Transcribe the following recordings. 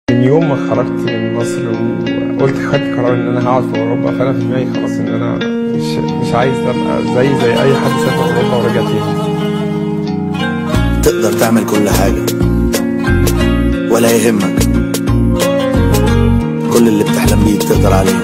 من يوم ما خرجت من مصر وقلت خدت قرار ان انا هقعد في اوروبا فانا في دماغي خلاص ان انا مش مش عايز ابقى زي زي اي حد سافر اوروبا ورجع تاني تقدر تعمل كل حاجة ولا يهمك كل اللي بتحلم بيه تقدر عليه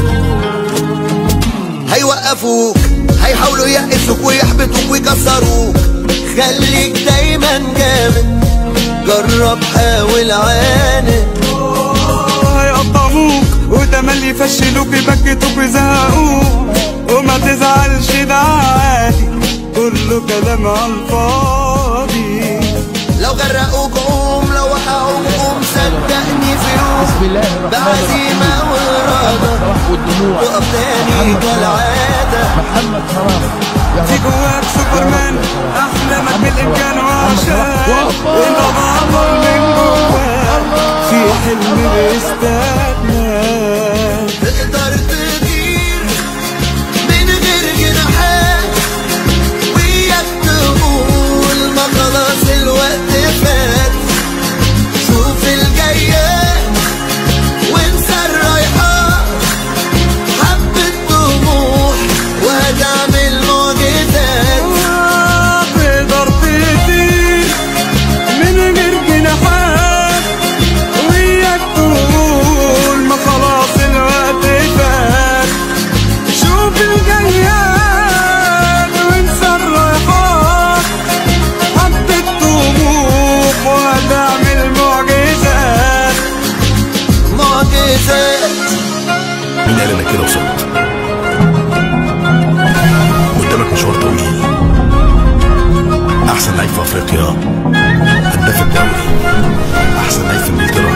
هيوقفوك هيحاولوا يقسوك ويحبطوك ويكسروك خليك دايما جامد جرب حاول عاند هيقطعوك وتملي يفشلوك يبكتوك ويزهقوك وما تزعلش ده عادي كله كلام على الفاضي لو غرقوك قوم لو وقعوك قوم صدقني في بسم يوم الله الرحمن بعزيمة الرحيم وإرادة الفرح والدموع تقف تاني كالعادة محمد حرام يا في رب جواك سوبرمان احلامك بالامكان وعشان انت بطل من جواك في حلم بيستناك تقدر تطير من غير جناحات وياك تقول ما خلاص الوقت فات شوف الجايات وانسى الرايحات حبة طموح وهتعمل معجزات تقدر تطير من غير جناحات وياك تقول ما خلاص الوقت فات شوف الجياد وانسى الرايحات حبة طموح وهتعمل معجزات معجزات مين قال انك كده وصلت قدامك مشوار طويل احسن لعيب في افريقيا هداف الدوري احسن لعيب في انجلترا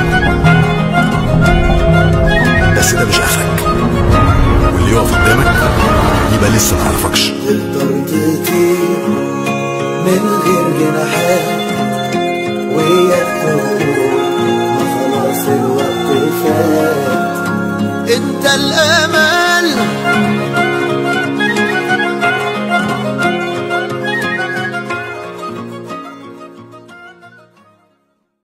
بس ده مش اخرك واللي يقف قدامك يبقى لسه ما يعرفكش تقدر تطير من غير جناحات وياك تقول